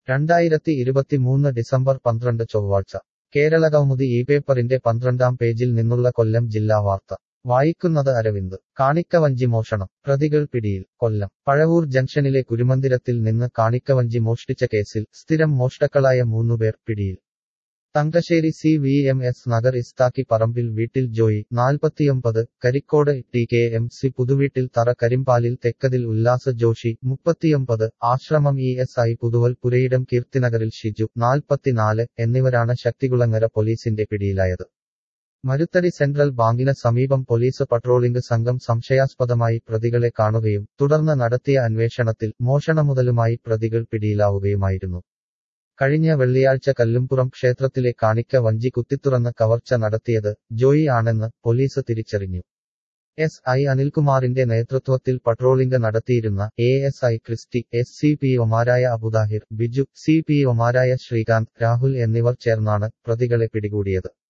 രണ്ടായിരത്തി ഇരുപത്തിമൂന്ന് ഡിസംബർ പന്ത്രണ്ട് ചൊവ്വാഴ്ച കേരളകൗമുദി ഈ പേപ്പറിന്റെ പന്ത്രണ്ടാം പേജിൽ നിന്നുള്ള കൊല്ലം ജില്ലാ വാർത്ത വായിക്കുന്നത് അരവിന്ദ് കാണിക്കവഞ്ചി മോഷണം പ്രതികൾ പിടിയിൽ കൊല്ലം പഴവൂർ ജംഗ്ഷനിലെ കുരുമന്ദിരത്തിൽ നിന്ന് കാണിക്കവഞ്ചി മോഷ്ടിച്ച കേസിൽ സ്ഥിരം മോഷ്ടാക്കളായ മൂന്നുപേർ പിടിയിൽ Thangassery C V M S Nagar Isthakki പറമ്പിൽ വീട്ടിൽ ജോയി നാൽപ്പത്തിയൊമ്പത് Karicode T K M C പുതുവീട്ടിൽ തറ കരിമ്പാലിൽ തെക്കതിൽ ഉല്ലാസ ജോഷി മുപ്പത്തിയൊമ്പത് Ashramam E S I Puthuval പുരയിടം കീർത്തിനഗറിൽ ഷിജു നാൽപ്പത്തിനാല് എന്നിവരാണ് ശക്തികുളങ്ങര പോലീസിന്റെ പിടിയിലായത് മരുത്തടി സെൻട്രൽ ബാങ്കിന് സമീപം പോലീസ് പട്രോളിംഗ് സംഘം സംശയാസ്പദമായി പ്രതികളെ കാണുകയും തുടർന്ന് നടത്തിയ അന്വേഷണത്തിൽ മോഷണമുതലുമായി പ്രതികൾ പിടിയിലാവുകയുമായിരുന്നു കഴിഞ്ഞ വെള്ളിയാഴ്ച കല്ലുംപുറം ക്ഷേത്രത്തിലെ കാണിക്ക വഞ്ചി കുത്തിത്തുറന്ന് കവർച്ച നടത്തിയത് ജോയി ആണെന്ന് പോലീസ് തിരിച്ചറിഞ്ഞു എസ് ഐ അനിൽകുമാറിന്റെ നേതൃത്വത്തിൽ പട്രോളിംഗ് നടത്തിയിരുന്ന A S I Christy S C P ഒമാരായ അബുദാഹിർ ബിജു സി പി ഒമാരായ ശ്രീകാന്ത് രാഹുൽ എന്നിവർ ചേർന്നാണ് പ്രതികളെ പിടികൂടിയത്